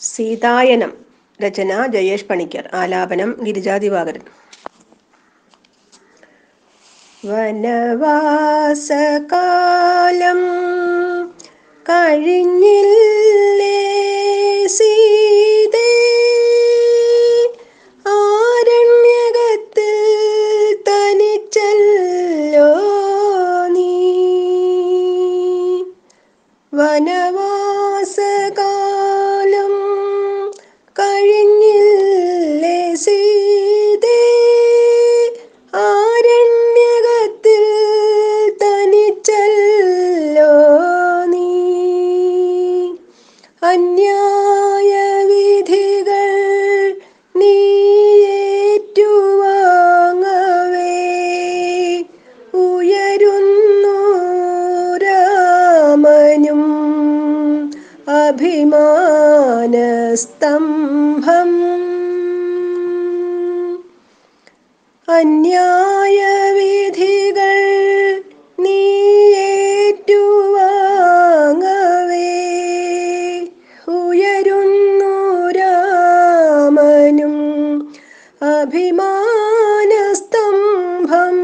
സീതായനം രചന ജയേഷ് പണിക്കർ ആലാപനം ഗിരിജാദിവാകരൻ വനവാസകാലം കഴിഞ്ഞില്ലേ സീതേ ആരണ്യകത്തിൽ തനിച്ചല്ലോ നീ വനവാസകാലം കഴിഞ്ഞില്ലേ സീതേ ആരണ്യകത്തിൽ തനിച്ചല്ലോ നീ അന്യായ വിധികൾ നീ ഏറ്റുവാങ്ങവേ ഉയരുന്നു രാമനും അഭിമാനസ്തംഭം അന്യായ വിധികൾ നീ ഏറ്റുവാങ്ങവേ ഉയരുന്നു രാമനും അഭിമാനസ്തംഭം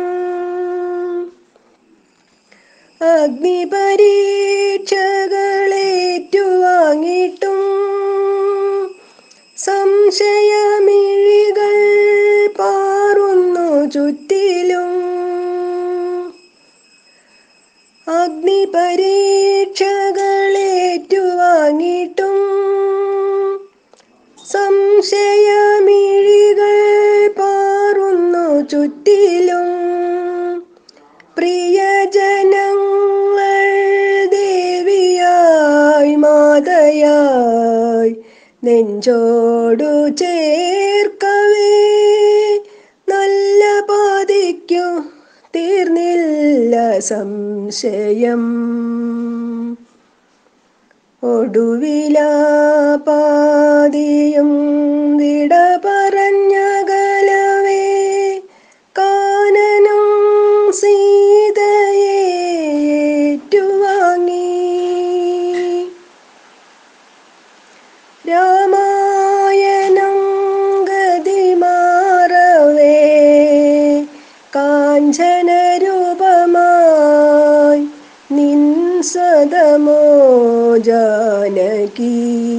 അഗ്നിപരീക്ഷകളേറ്റുവാങ്ങിട്ടും സംശയമിഴികൾ പാറുന്നു ചുറ്റിലും അഗ്നിപരീക്ഷകളേറ്റുവാങ്ങിട്ടും സംശയമിഴികൾ പാറുന്നു ചുറ്റിലും പ്രിയജനങ്ങൾ ദേവിയായി മാതയായി നെഞ്ചോടു ചേർക്കവേ നല്ല പാതിക്കു തീർന്നില്ല സംശയം ഒടുവിലാ പാതിയും വിട പറഞ്ഞകലവേ കാനനം സീതയെ ഏറ്റുവാങ്ങി രാമായണം ഗതിമാറവേ കാഞ്ചനരൂപമായി നിൻ സദമോ ജാനകി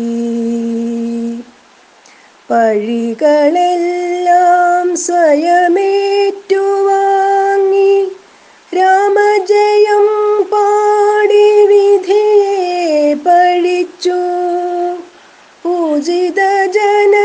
പഴികളെല്ലാം സ്വയമേറ്റുവാങ്ങി രാമജയം പാടി വിധിയെ പഴിച്ചു പൂജിത ജന